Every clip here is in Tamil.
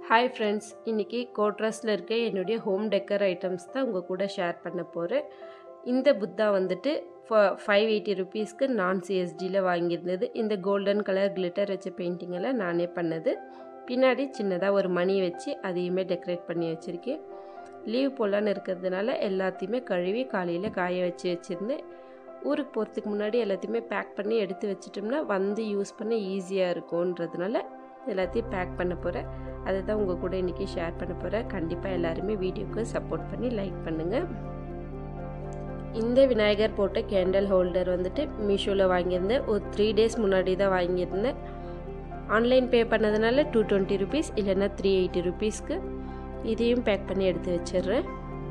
ஹாய் ஃப்ரெண்ட்ஸ் இன்றைக்கி கோட்ரஸில் இருக்க என்னுடைய ஹோம் டெக்கர் ஐட்டம்ஸ் தான் உங்கள் கூட ஷேர் பண்ண போகிறேன் இந்த புத்தா வந்துட்டு ஃபைவ் எயிட்டி ருபீஸ்க்கு நான் சிஎஸ்டியில் வாங்கியிருந்தது இந்த கோல்டன் கலர் கிளிட்டர் வச்ச பெயிண்டிங் எல்லாம் நானே பண்ணது பின்னாடி சின்னதாக ஒரு மணி வச்சு அதையுமே டெக்கரேட் பண்ணி வச்சுருக்கேன் லீவ் போடலான்னு இருக்கிறதுனால எல்லாத்தையுமே கழுவி காலையில் காய வச்சு வச்சுருந்தேன் ஊருக்கு போகிறதுக்கு முன்னாடி எல்லாத்தையுமே பேக் பண்ணி எடுத்து வச்சிட்டோம்னா வந்து யூஸ் பண்ண ஈஸியாக இருக்கும்ன்றதுனால எல்லாத்தையும் பேக் பண்ண போகிறேன் அதை தான் உங்கள் கூட இன்றைக்கி ஷேர் பண்ண போகிறேன் கண்டிப்பாக எல்லாருமே வீடியோக்கு சப்போர்ட் பண்ணி லைக் பண்ணுங்கள் இந்த விநாயகர் போட்ட கேண்டல் ஹோல்டர் வந்துட்டு மீஷோவில் வாங்கியிருந்தேன் ஒரு த்ரீ டேஸ் முன்னாடி தான் வாங்கியிருந்தேன் ஆன்லைன் பே பண்ணதுனால டூ டுவெண்ட்டி ருபீஸ் இல்லைன்னா த்ரீ எயிட்டி ருபீஸ்க்கு இதையும் பேக் பண்ணி எடுத்து வச்சிடுறேன்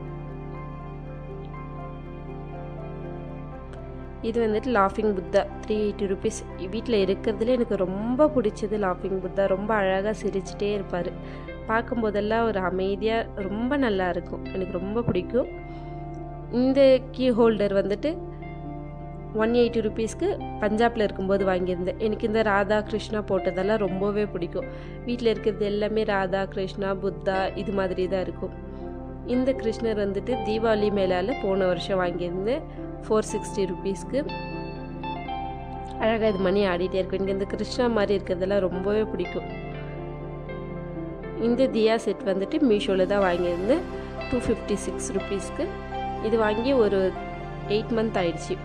இது வந்துட்டு லாஃபிங் புத்தா த்ரீ எயிட்டி ருபீஸ் வீட்டில் இருக்கிறதுல எனக்கு ரொம்ப பிடிச்சது லாஃபிங் புத்தா ரொம்ப அழகாக சிரிச்சிட்டே இருப்பார் பார்க்கும்போதெல்லாம் ஒரு அமைதியாக ரொம்ப நல்லா இருக்கும் எனக்கு ரொம்ப பிடிக்கும் இந்த கீ ஹோல்டர் வந்துட்டு ஒன் எயிட்டி ருபீஸ்க்கு பஞ்சாபில் இருக்கும்போது வாங்கியிருந்தேன் எனக்கு இந்த ராதா கிருஷ்ணா போட்டதெல்லாம் ரொம்பவே பிடிக்கும் வீட்டில் இருக்கிறது எல்லாமே ராதா கிருஷ்ணா புத்தா இது மாதிரி தான் இருக்கும் இந்த கிருஷ்ணர் வந்துட்டு தீபாவளி மேலால் போன வருஷம் வாங்கியிருந்தேன் ஃபோர் சிக்ஸ்டி ருபீஸ்க்கு அழகாக இது மணி ஆடிட்டே இருக்கும் எனக்கு இந்த கிருஷ்ணா மாதிரி இருக்கிறதெல்லாம் ரொம்பவே பிடிக்கும் இந்த தியா செட் வந்துட்டு மீஷோவில் தான் வாங்கியிருந்தேன் டூ ஃபிஃப்டி சிக்ஸ் ருபீஸ்க்கு இது வாங்கி ஒரு எயிட் மந்த் ஆயிடுச்சு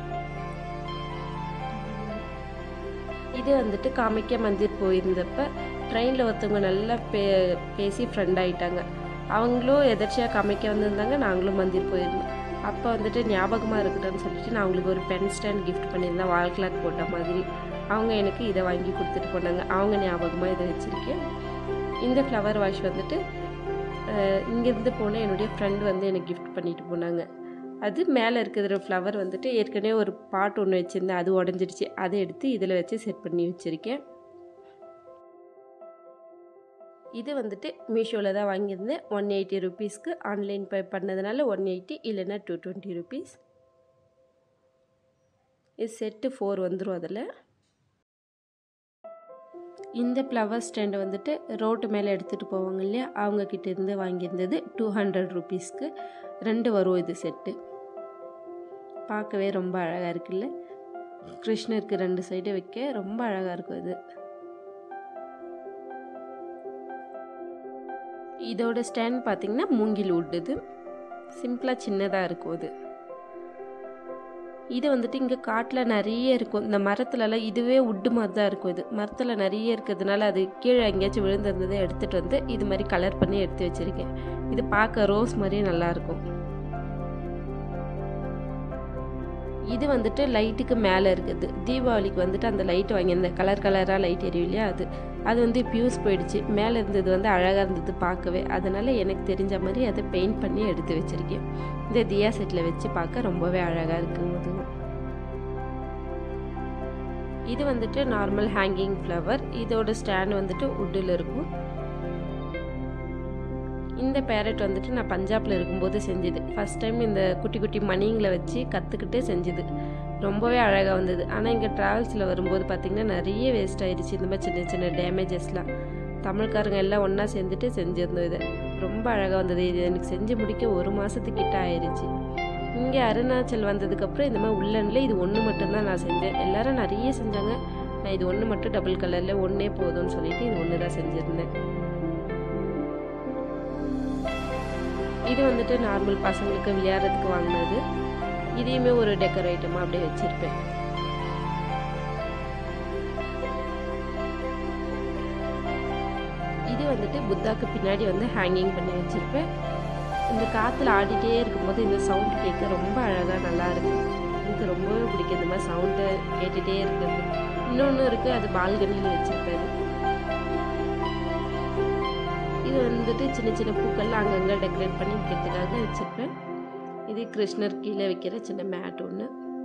இது வந்துட்டு காமிக்க மந்திர் போயிருந்தப்ப ட்ரெயினில் ஒருத்தவங்க நல்லா பே பேசி ஃப்ரெண்ட் ஆகிட்டாங்க அவங்களும் எதர்ச்சியாக காமிக்க வந்திருந்தாங்க நாங்களும் மந்திர் போயிருந்தோம் அப்போ வந்துட்டு ஞாபகமாக இருக்கட்டும்னு சொல்லிட்டு நான் அவங்களுக்கு ஒரு பென் ஸ்டாண்ட் கிஃப்ட் பண்ணியிருந்தேன் வால் கிளாக் போட்ட மாதிரி அவங்க எனக்கு இதை வாங்கி கொடுத்துட்டு போனாங்க அவங்க ஞாபகமாக இதை வச்சுருக்கேன் இந்த ஃப்ளவர் வாஷ் வந்துட்டு இங்கேருந்து போன என்னுடைய ஃப்ரெண்ட் வந்து எனக்கு கிஃப்ட் பண்ணிட்டு போனாங்க அது மேலே இருக்கிற ஃப்ளவர் வந்துட்டு ஏற்கனவே ஒரு பாட் ஒன்று வச்சுருந்தேன் அது உடஞ்சிடுச்சு அதை எடுத்து இதில் வச்சு செட் பண்ணி வச்சுருக்கேன் இது வந்துட்டு மீஷோவில் தான் வாங்கியிருந்தேன் ஒன் எயிட்டி ருபீஸ்க்கு ஆன்லைன் பே பண்ணதுனால ஒன் எயிட்டி இல்லைன்னா டூ டுவெண்ட்டி ருபீஸ் இது செட்டு ஃபோர் வந்துடும் அதில் இந்த ஃப்ளவர் ஸ்டாண்டு வந்துட்டு ரோட்டு மேலே எடுத்துகிட்டு போவாங்க இல்லையா அவங்கக்கிட்ட இருந்து வாங்கியிருந்தது டூ ஹண்ட்ரட் ருபீஸ்க்கு ரெண்டு வரும் இது செட்டு பார்க்கவே ரொம்ப அழகாக இருக்குல்ல கிருஷ்ணருக்கு ரெண்டு சைடு வைக்க ரொம்ப அழகாக இருக்கும் இது இதோட ஸ்டாண்ட் பார்த்திங்கன்னா மூங்கில் உட் இது சிம்பிளாக சின்னதாக இருக்கும் இது இது வந்துட்டு இங்கே காட்டில் நிறைய இருக்கும் இந்த மரத்துலலாம் இதுவே உட்டு மாதிரி தான் இருக்கும் இது மரத்தில் நிறைய இருக்கிறதுனால அது கீழே எங்கேயாச்சும் விழுந்திருந்ததை எடுத்துகிட்டு வந்து இது மாதிரி கலர் பண்ணி எடுத்து வச்சுருக்கேன் இது பார்க்க ரோஸ் மாதிரியே நல்லாயிருக்கும் இது வந்துட்டு லைட்டுக்கு மேலே இருக்குது தீபாவளிக்கு வந்துட்டு அந்த லைட் வாங்கியிருந்தேன் கலர் கலராக லைட் எரியும் இல்லையா அது அது வந்து பியூஸ் போயிடுச்சு மேலே இருந்தது வந்து அழகாக இருந்தது பார்க்கவே அதனால் எனக்கு தெரிஞ்ச மாதிரி அதை பெயிண்ட் பண்ணி எடுத்து வச்சுருக்கேன் இந்த தியா செட்டில் வச்சு பார்க்க ரொம்பவே அழகாக இருக்கும்போது இது வந்துட்டு நார்மல் ஹேங்கிங் ஃப்ளவர் இதோட ஸ்டாண்ட் வந்துட்டு உட்டில் இருக்கும் இந்த பேரட் வந்துட்டு நான் பஞ்சாபில் இருக்கும்போது செஞ்சது ஃபஸ்ட் டைம் இந்த குட்டி குட்டி மணிங்களை வச்சு கற்றுக்கிட்டு செஞ்சது ரொம்பவே அழகாக வந்தது ஆனால் இங்கே ட்ராவல்ஸில் வரும்போது பார்த்திங்கன்னா நிறைய வேஸ்ட் ஆயிடுச்சு இந்த மாதிரி சின்ன சின்ன டேமேஜஸ்லாம் தமிழ்காரங்க எல்லாம் ஒன்றா சேர்ந்துட்டு செஞ்சுருந்தோம் இதை ரொம்ப அழகாக வந்தது இது எனக்கு செஞ்சு முடிக்க ஒரு மாதத்துக்கிட்ட ஆயிடுச்சு இங்கே அருணாச்சல் வந்ததுக்கப்புறம் இந்த மாதிரி உள்ளனில் இது ஒன்று மட்டும்தான் நான் செஞ்சேன் எல்லோரும் நிறைய செஞ்சாங்க நான் இது ஒன்று மட்டும் டபுள் கலரில் ஒன்றே போதும்னு சொல்லிட்டு இது ஒன்று தான் செஞ்சுருந்தேன் இது வந்துட்டு நார்மல் பசங்களுக்கு விளையாடுறதுக்கு வாங்கினது இதையுமே ஒரு டெக்கர் ஐட்டமாக அப்படியே வச்சுருப்பேன் இது வந்துட்டு புத்தாக்கு பின்னாடி வந்து ஹேங்கிங் பண்ணி வச்சுருப்பேன் இந்த காற்றுல ஆடிட்டே இருக்கும்போது இந்த சவுண்ட் கேட்க ரொம்ப அழகாக நல்லா இருக்கும் எனக்கு ரொம்பவே பிடிக்கும் இந்த மாதிரி சவுண்டை கேட்டுகிட்டே இருக்கிறது இன்னொன்று இருக்குது அது பால்கனியில் வச்சுருப்பேன் இது வந்துட்டு சின்ன சின்ன பூக்கள்லாம் அங்கங்கே டெக்கரேட் பண்ணி வைக்கிறதுக்காக வச்சுருப்பேன் இது கிருஷ்ணர் கீழே வைக்கிற சின்ன மேட் ஒன்று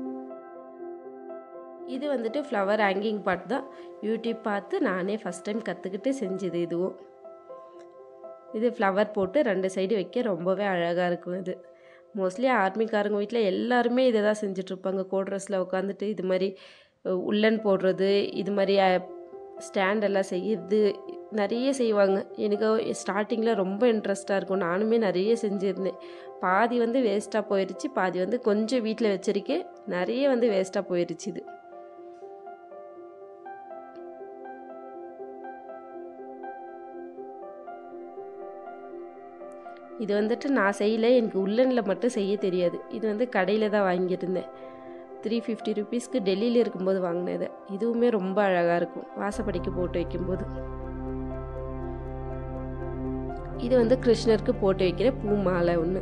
இது வந்துட்டு ஃப்ளவர் ஹேங்கிங் பாட் தான் யூடியூப் பார்த்து நானே ஃபஸ்ட் டைம் கற்றுக்கிட்டு செஞ்சது இதுவும் இது ஃப்ளவர் போட்டு ரெண்டு சைடு வைக்க ரொம்பவே அழகாக இருக்கும் இது மோஸ்ட்லி ஆர்மிக்காரங்க வீட்டில் எல்லாருமே இதை தான் செஞ்சிட்ருப்பாங்க கோட்ரஸில் உட்காந்துட்டு இது மாதிரி உள்ளன் போடுறது இது மாதிரி ஸ்டாண்டெல்லாம் செய்யறது நிறைய செய்வாங்க எனக்கு ஸ்டார்டிங்கில் ரொம்ப இன்ட்ரெஸ்ட்டாக இருக்கும் நானுமே நிறைய செஞ்சுருந்தேன் பாதி வந்து வேஸ்ட்டாக போயிடுச்சு பாதி வந்து கொஞ்சம் வீட்டில் வச்சிருக்கேன் நிறைய வந்து வேஸ்ட்டாக போயிடுச்சு இது இது வந்துட்டு நான் செய்யலை எனக்கு உள்ளனில் மட்டும் செய்ய தெரியாது இது வந்து கடையில் தான் வாங்கியிருந்தேன் த்ரீ ஃபிஃப்டி ருபீஸ்க்கு டெல்லியில் இருக்கும்போது வாங்கினது இதுவுமே ரொம்ப அழகாக இருக்கும் வாசப்படிக்கு போட்டு வைக்கும்போது இது வந்து கிருஷ்ணருக்கு போட்டு வைக்கிற பூ மாலை ஒன்று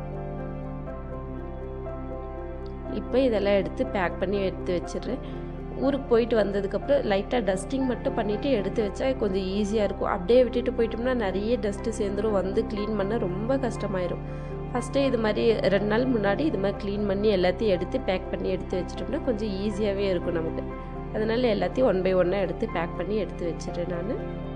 இப்போ இதெல்லாம் எடுத்து பேக் பண்ணி எடுத்து வச்சிடுறேன் ஊருக்கு போயிட்டு வந்ததுக்கப்புறம் லைட்டாக டஸ்டிங் மட்டும் பண்ணிவிட்டு எடுத்து வச்சா கொஞ்சம் ஈஸியாக இருக்கும் அப்படியே விட்டுட்டு போயிட்டோம்னா நிறைய டஸ்ட்டு சேர்ந்துரும் வந்து க்ளீன் பண்ண ரொம்ப கஷ்டமாயிரும் ஃபஸ்ட்டே இது மாதிரி ரெண்டு நாள் முன்னாடி இது மாதிரி க்ளீன் பண்ணி எல்லாத்தையும் எடுத்து பேக் பண்ணி எடுத்து வச்சிட்டோம்னா கொஞ்சம் ஈஸியாகவே இருக்கும் நமக்கு அதனால் எல்லாத்தையும் ஒன் பை ஒன்னாக எடுத்து பேக் பண்ணி எடுத்து வச்சிடுறேன் நான்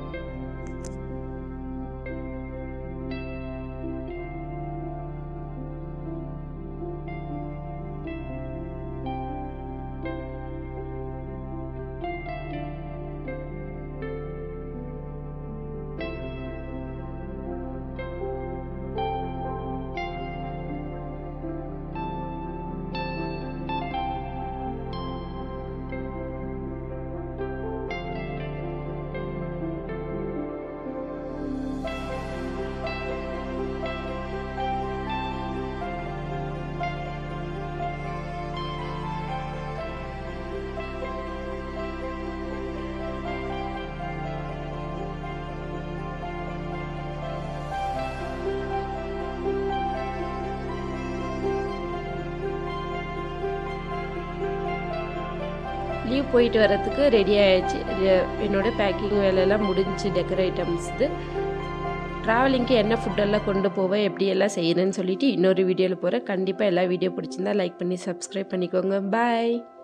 லீவ் போயிட்டு வரதுக்கு ரெடி ஆயிடுச்சு என்னோடய பேக்கிங் வேலையெல்லாம் முடிஞ்சு டெக்கர் ஐட்டம்ஸ் இது ட்ராவலிங்க்கு என்ன ஃபுட்டெல்லாம் கொண்டு போவேன் எப்படி எல்லாம் செய்யணும்னு சொல்லிட்டு இன்னொரு வீடியோவில் போகிறேன் கண்டிப்பாக எல்லா வீடியோ பிடிச்சிருந்தா லைக் பண்ணி சப்ஸ்கிரைப் பண்ணிக்கோங்க பாய்